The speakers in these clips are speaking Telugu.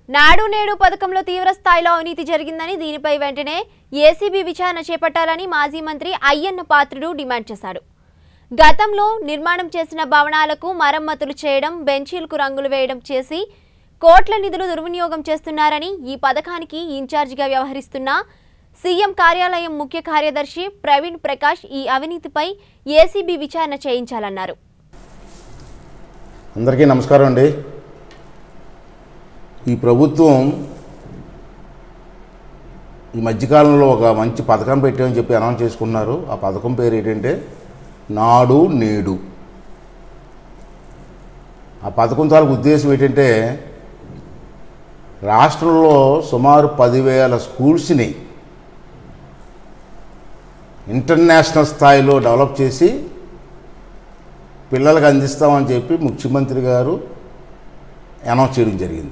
నాడు నేడు పథకంలో తీవ్ర స్థాయిలో అవినీతి జరిగిందని దీనిపై వెంటనే ఏసీబీ విచారణ చేపట్టాలని మాజీ మంత్రి అయ్యన్న పాత్రుడు డిమాండ్ చేశాడు గతంలో నిర్మాణం చేసిన భవనాలకు మరమ్మతులు చేయడం బెంచీలకు రంగులు వేయడం చేసి కోట్ల నిధులు దుర్వినియోగం చేస్తున్నారని ఈ పథకానికి ఇన్ఛార్జిగా వ్యవహరిస్తున్న సీఎం కార్యాలయం ముఖ్య కార్యదర్శి ప్రవీణ్ ప్రకాష్ ఈ అవినీతిపై ఏసీబీ విచారణ చేయించాలన్నారు అందరికీ నమస్కారం అండి ఈ ప్రభుత్వం ఈ మధ్యకాలంలో ఒక మంచి పథకం పెట్టామని చెప్పి అనౌన్స్ చేసుకున్నారు ఆ పథకం పేరు ఏంటంటే నాడు నేడు ఆ పథకం తాలూకు ఉద్దేశం ఏంటంటే రాష్ట్రంలో సుమారు పదివేల స్కూల్స్ని ఇంటర్నేషనల్ స్థాయిలో డెవలప్ చేసి పిల్లలకు అందిస్తామని చెప్పి ముఖ్యమంత్రి గారు అనౌన్స్ చేయడం జరిగింది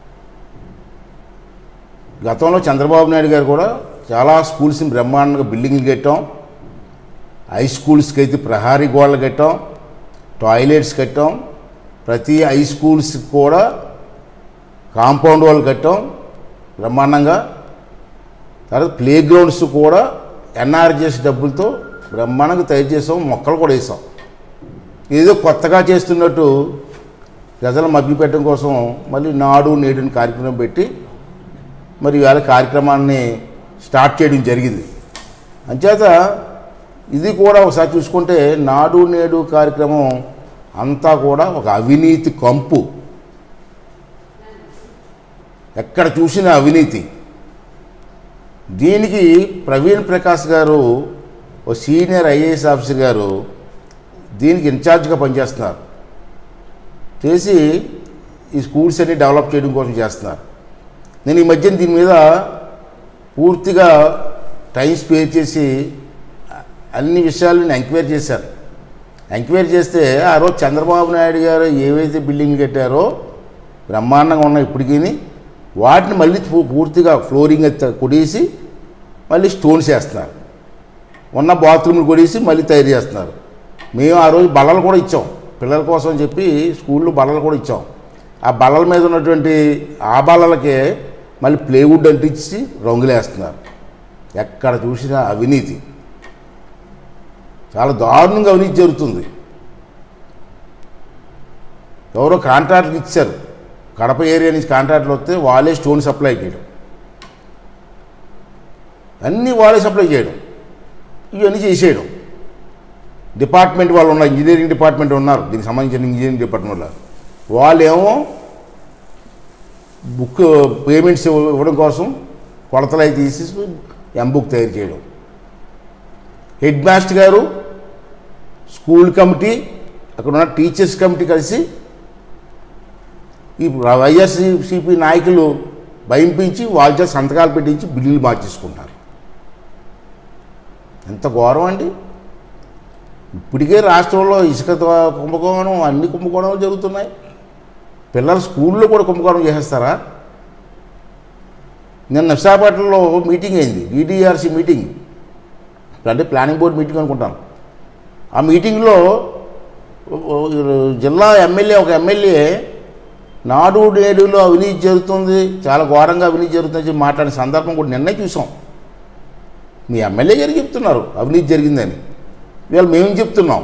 గతంలో చంద్రబాబు నాయుడు గారు కూడా చాలా స్కూల్స్ని బ్రహ్మాండంగా బిల్డింగ్లు కట్టాం హై స్కూల్స్కి అయితే ప్రహారీ గోడలు కట్టాం టాయిలెట్స్ కట్టాం ప్రతి హై స్కూల్స్కి కూడా కాంపౌండ్ వాళ్ళు కట్టాం బ్రహ్మాండంగా తర్వాత ప్లే గ్రౌండ్స్ కూడా ఎన్ఆర్జీఎస్ డబ్బులతో బ్రహ్మాండంగా తయారు చేసాం మొక్కలు కూడా వేసాం ఏదో కొత్తగా చేస్తున్నట్టు ప్రజలు మభ్యపెట్టడం కోసం మళ్ళీ నాడు నేడుని కార్యక్రమం పెట్టి మరి ఇవాళ కార్యక్రమాన్ని స్టార్ట్ చేయడం జరిగింది అంచేత ఇది కూడా ఒకసారి చూసుకుంటే నాడు నేడు కార్యక్రమం అంతా కూడా ఒక అవినీతి కంపు ఎక్కడ చూసిన అవినీతి దీనికి ప్రవీణ్ ప్రకాష్ గారు ఓ సీనియర్ ఐఏఎస్ ఆఫీసర్ గారు దీనికి ఇన్ఛార్జ్గా పనిచేస్తున్నారు చేసి ఈ స్కూల్స్ అన్ని డెవలప్ చేయడం కోసం చేస్తున్నారు నేను ఈ మధ్యన దీని మీద పూర్తిగా టైం స్పేర్ చేసి అన్ని విషయాలు నేను ఎంక్వైరీ చేశాను ఎంక్వైరీ చేస్తే ఆ రోజు చంద్రబాబు నాయుడు గారు ఏవైతే బిల్డింగ్లు కట్టారో బ్రహ్మాండంగా ఉన్నాయి ఇప్పటికీ వాటిని మళ్ళీ పూ- పూర్తిగా ఫ్లోరింగ్ ఎత్త- కొడేసి మళ్ళీ స్టోన్స్ వేస్తున్నారు ఉన్న బాత్రూమ్లు కొడేసి మళ్ళీ తయారు చేస్తున్నారు మేము ఆ రోజు బల్లలు కూడా ఇచ్చాం పిల్లల కోసం అని చెప్పి స్కూల్లో బల్లలు కూడా ఇచ్చాం ఆ బల్లల మీద ఉన్నటువంటి ఆ బల్లలకే మళ్ళీ ప్లేవుడ్ అంటించి రంగులేస్తున్నారు ఎక్కడ చూసినా అవినీతి చాలా దారుణంగా అవినీతి జరుగుతుంది ఎవరో కాంట్రాక్ట్కి ఇచ్చారు కడప ఏరియా నుంచి కాంట్రాక్ట్లు వస్తే వాళ్ళే స్టోన్ సప్లై చేయడం అన్నీ వాళ్ళే సప్లై చేయడం ఇవన్నీ చేసేయడం డిపార్ట్మెంట్ వాళ్ళు ఉన్నారు ఇంజనీరింగ్ డిపార్ట్మెంట్ ఉన్నారు దీనికి సంబంధించిన ఇంజనీరింగ్ డిపార్ట్మెంట్ వాళ్ళు వాళ్ళేమో బుక్ పేమెంట్స్ ఇవ్వ- ఇవ్వడం కోసం కొలతలు అవి తీసి ఎం బుక్ తయారు చేయడం హెడ్ మాస్టర్ గారు స్కూల్ కమిటీ అక్కడ ఉన్న టీచర్స్ కమిటీ కలిసి ఈ వైఎస్సిపి నాయకులు భయింపించి వాళ్ళ చేత సంతకాలు పెట్టించి బిల్లులు మార్చేసుకుంటారు ఎంత ఘోరం అండి ఇప్పటికే రాష్ట్రంలో ఇసుక త- కుంభకోణం అన్ని కుంభకోణాలు జరుగుతున్నాయి పిల్లలు స్కూల్లో కూడా కుంభకోణం చేసేస్తారా నిన్న విశాఖపట్నంలో మీటింగ్ అయింది డిడిఆర్సి మీటింగ్ అంటే ప్లానింగ్ బోర్డు మీటింగ్ అనుకుంటాను ఆ మీటింగ్లో జిల్లా ఎమ్మెల్యే ఒక ఎమ్మెల్యే నాడు నేడులో అవినీతి జరుగుతుంది చాలా ఘోరంగా అవినీతి జరుగుతుందని చెప్పి మాట్లాడిన సందర్భం కూడా నిన్నే చూసాం మీ ఎమ్మెల్యే గారు చెప్తున్నారు అవినీతి జరిగిందని ఇవాళ మేము చెప్తున్నాం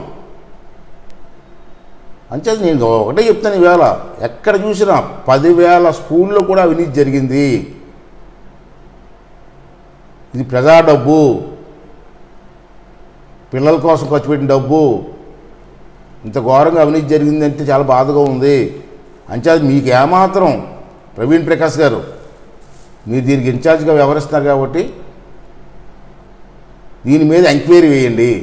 అంచేత నేను ఒకటే చెప్తాను ఈవేళ ఎక్కడ చూసినా పదివేల స్కూల్లో కూడా అవినీతి జరిగింది ఇది ప్రజా డబ్బు పిల్లల కోసం ఖర్చు పెట్టిన డబ్బు ఇంత ఘోరంగా అవినీతి జరిగిందంటే చాలా బాధగా ఉంది అంచేత మీకు ఏమాత్రం ప్రవీణ్ ప్రకాష్ గారు మీరు దీనికి ఇన్ఛార్జ్గా వ్యవహరిస్తున్నారు కాబట్టి దీని మీద ఎంక్వైరీ వేయండి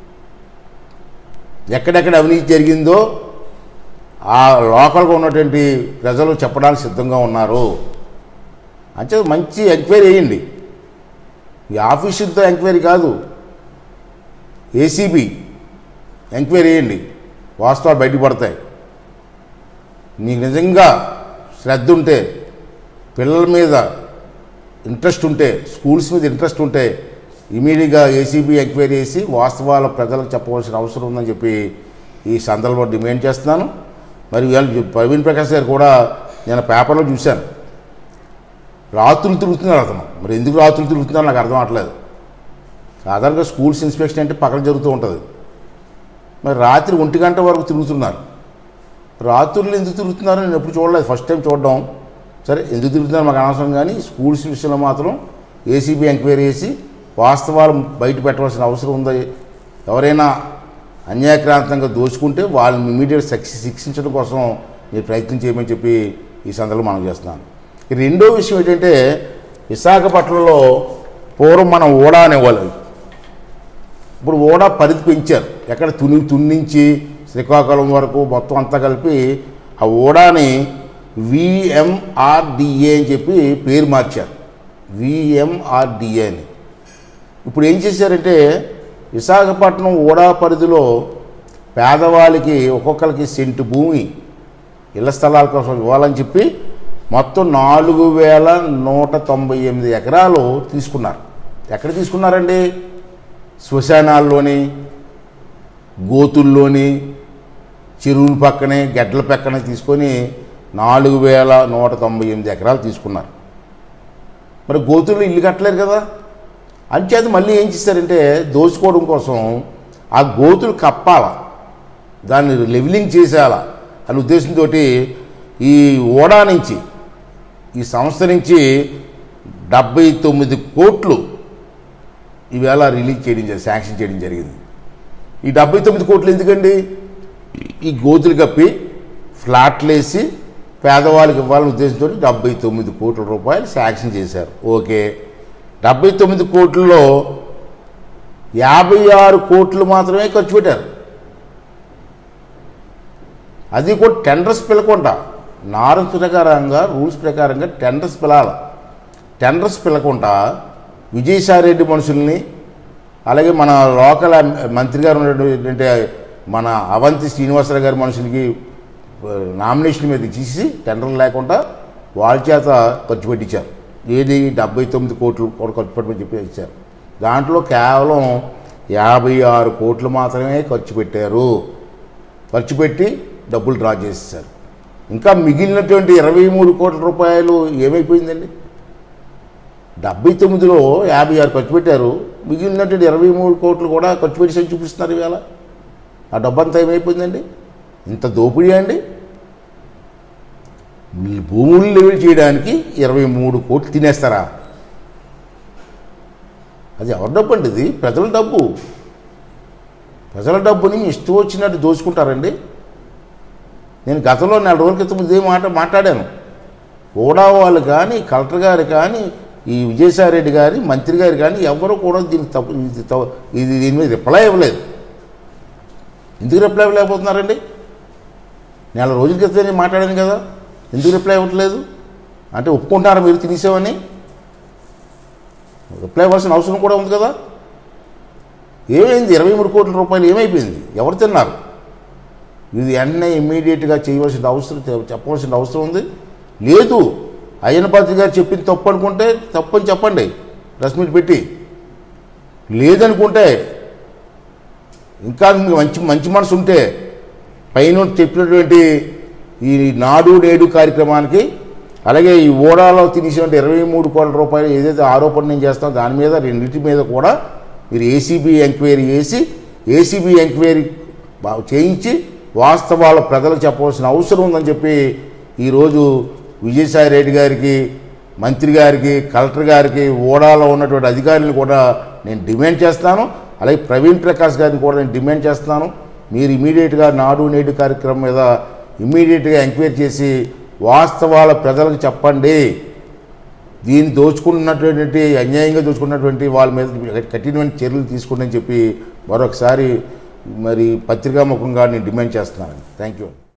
ఎక్కడెక్కడ అవినీతి జరిగిందో ఆ లోకల్గా ఉన్నటువంటి ప్రజలు చెప్పడానికి సిద్ధంగా ఉన్నారు అంటే మంచి ఎంక్వైరీ వేయండి ఈ ఆఫీసులతో ఎంక్వైరీ కాదు ఏసీబీ ఎంక్వైరీ వేయండి వాస్తవాలు బయటపడతాయి నీకు నిజంగా శ్రద్ధ ఉంటే పిల్లల మీద ఇంట్రెస్ట్ ఉంటే స్కూల్స్ మీద ఇంట్రెస్ట్ ఉంటే ఇమీడియట్గా ఏసీబీ ఎంక్వైరీ చేసి వాస్తవాల ప్రజలకు చెప్పవలసిన అవసరం ఉందని చెప్పి ఈ సందర్భంలో డిమాండ్ చేస్తున్నాను మరి ఇవాళ ప్రవీణ్ ప్రకాష్ గారు కూడా నేను పేపర్లో చూశాను రాత్రులు తిరుగుతున్నారు అతను మరి ఎందుకు రాత్రులు తిరుగుతున్నారో నాకు అర్థం అవట్లేదు సాధారణంగా స్కూల్స్ ఇన్స్పెక్షన్ అంటే పక్కన జరుగుతూ ఉంటుంది మరి రాత్రి ఒంటి గంట వరకు తిరుగుతున్నారు రాత్రులు ఎందుకు తిరుగుతున్నారో నేను ఎప్పుడు చూడలేదు ఫస్ట్ టైం చూడడం సరే ఎందుకు తిరుగుతున్నారు మాకు అనవసరం కానీ స్కూల్స్ విషయంలో మాత్రం ఏసీబీ ఎంక్వైరీ చేసి వాస్తవాలు బయట పెట్టవలసిన అవసరం ఉంది ఎవరైనా అన్యాయక్రాంతంగా దోచుకుంటే వాళ్ళని ఇమీడియట్ శిక్ష శిక్షించడం కోసం మీరు ప్రయత్నం చేయమని చెప్పి ఈ సందర్భంలో మనం చేస్తున్నాను ఈ రెండో విషయం ఏంటంటే విశాఖపట్నంలో పూర్వం మనం ఓడా అనేవాళ్ళు ఇప్పుడు ఓడా పరిధి పెంచారు ఎక్కడ తుని తున్నించి శ్రీకాకుళం వరకు మొత్తం అంతా కలిపి ఆ ఓడాని విఎంఆర్డిఏ అని చెప్పి పేరు మార్చారు విఎంఆర్డిఏ అని ఇప్పుడు ఏం చేశారంటే విశాఖపట్నం ఓడా పరిధిలో పేదవాళ్ళకి ఒక్కొక్కరికి సెంటు భూమి ఇళ్ల స్థలాల కోసం ఇవ్వాలని చెప్పి మొత్తం నాలుగు వేల నూట తొంభై ఎనిమిది ఎకరాలు తీసుకున్నారు ఎక్కడ తీసుకున్నారండి శ్మశానాల్లోని గోతుల్లోని చెరువుల పక్కనే గడ్డల పక్కనే తీసుకొని నాలుగు వేల నూట తొంభై ఎనిమిది ఎకరాలు తీసుకున్నారు మరి గోతుల్లో ఇల్లు కట్టలేరు కదా అంచేత మళ్ళీ ఏం చేశారంటే దోచుకోవడం కోసం ఆ గోతులు కప్పాల దాన్ని లెవెలింగ్ చేసేయాల అనే ఉద్దేశంతో ఈ ఓడా నుంచి ఈ సంస్థ నుంచి డెబ్బై తొమ్మిది కోట్లు ఈవేళ రిలీజ్ చేయడం జరిగింది శాంక్షన్ చేయడం జరిగింది ఈ డెబ్బై తొమ్మిది కోట్లు ఎందుకండి ఈ గోతులు కప్పి ఫ్లాట్లు వేసి పేదవాళ్ళకి ఇవ్వాలనే ఉద్దేశంతో డెబ్బై తొమ్మిది కోట్ల రూపాయలు శాంక్షన్ చేశారు ఓకే డెబ్బై తొమ్మిది కోట్లలో యాభై ఆరు కోట్లు మాత్రమే ఖర్చు పెట్టారు అది కూడా టెండర్స్ పిలకుండా నార్మ్స్ ప్రకారంగా రూల్స్ ప్రకారంగా టెండర్స్ పిలాలి టెండర్స్ పిలకుండా విజయసాయిరెడ్డి మనుషుల్ని అలాగే మన లోకల్ ఎం- మంత్రి గారు ఉన్నటువంటి మన అవంతి శ్రీనివాసరావు గారి మనుషులకి ఆ, నామినేషన్ మీద ఇచ్చేసి టెండర్ లేకుండా వాళ్ళ చేత ఖర్చు పెట్టించారు ఏది డెబ్బై తొమ్మిది కోట్లు కూడా ఖర్చు పెట్టమని చెప్పి ఇచ్చారు దాంట్లో కేవలం యాభై ఆరు కోట్లు మాత్రమే ఖర్చు పెట్టారు ఖర్చు పెట్టి డబ్బులు డ్రా చేసేసారు ఇంకా మిగిలినటువంటి ఇరవై మూడు కోట్ల రూపాయలు ఏమైపోయిందండి డెబ్బై తొమ్మిదిలో యాభై ఆరు ఖర్చు పెట్టారు మిగిలినటువంటి ఇరవై మూడు కోట్లు కూడా ఖర్చు పెట్టేసి చూపిస్తున్నారు ఇవాళ ఆ డబ్బంతా ఏమైపోయిందండి ఇంత దోపిడీ అండి భూములు లెవెల్ చేయడానికి ఇరవై మూడు కోట్లు తినేస్తారా అది ఎవరి డబ్బు అండి ఇది ప్రజల డబ్బు ప్రజల డబ్బుని మీ ఇష్టం వచ్చినట్టు దోచుకుంటారండి నేను గతంలో నెల రోజుల క్రితం ఇదే మాట మాట్లాడాను ఓడా వాళ్ళు కానీ కలెక్టర్ గారు కానీ ఈ విజయసాయిరెడ్డి గారి మంత్రి గారు కానీ ఎవరు కూడా దీనికి తప్పు ఇది తప్పు- ఇది దీని మీద రిప్లై ఇవ్వలేదు ఎందుకు రిప్లై ఇవ్వలేకపోతున్నారండి నెల రోజుల క్రితం నేను మాట్లాడాను కదా ఎందుకు రిప్లై ఇవ్వట్లేదు అంటే ఒప్పుకుంటున్నారా మీరు తినేసామని రిప్లై ఇవ్వాల్సిన అవసరం కూడా ఉంది కదా ఏమైంది ఇరవై మూడు కోట్ల రూపాయలు ఏమైపోయింది ఎవరు తిన్నారు ఇది వెంటనే ఇమ్మీడియట్గా చేయవలసిన అవసరం చెప్పవలసిన అవసరం ఉంది లేదు అయ్యనపాత్రి గారు చెప్పింది తప్పు అనుకుంటే తప్పు అని చెప్పండి ప్రెస్ మీట్ పెట్టి లేదనుకుంటే ఇంకా మీకు మంచి మంచి మనసు ఉంటే పైన చెప్పినటువంటి ఈ నాడు నేడు కార్యక్రమానికి అలాగే ఈ ఓడాలో తినేసినటువంటి ఇరవై మూడు కోట్ల రూపాయలు ఏదైతే ఆరోపణ నేను చేస్తానో దాని మీద రెండింటి మీద కూడా మీరు ఏసీబీ ఎంక్వైరీ చేసి ఏసీబీ ఎంక్వైరీ బా- చేయించి వాస్తవాలు ప్రజలకు చెప్పవలసిన అవసరం ఉందని చెప్పి ఈరోజు విజయసాయి రెడ్డి గారికి మంత్రి గారికి కలెక్టర్ గారికి ఓడాలో ఉన్నటువంటి అధికారులను కూడా నేను డిమాండ్ చేస్తాను అలాగే ప్రవీణ్ ప్రకాష్ గారిని కూడా నేను డిమాండ్ చేస్తున్నాను మీరు ఇమీడియట్గా నాడు నేడు కార్యక్రమం మీద ఇమీడియట్గా ఎంక్వైరీ చేసి వాస్తవాల ప్రజలకు చెప్పండి దీన్ని దోచుకున్నటువంటి అన్యాయంగా దోచుకున్నటువంటి వాళ్ళ మీద కఠినమైన చర్యలు తీసుకోండి అని చెప్పి మరొకసారి మరి పత్రికాముఖంగా నేను డిమాండ్ చేస్తున్నాను థ్యాంక్ యూ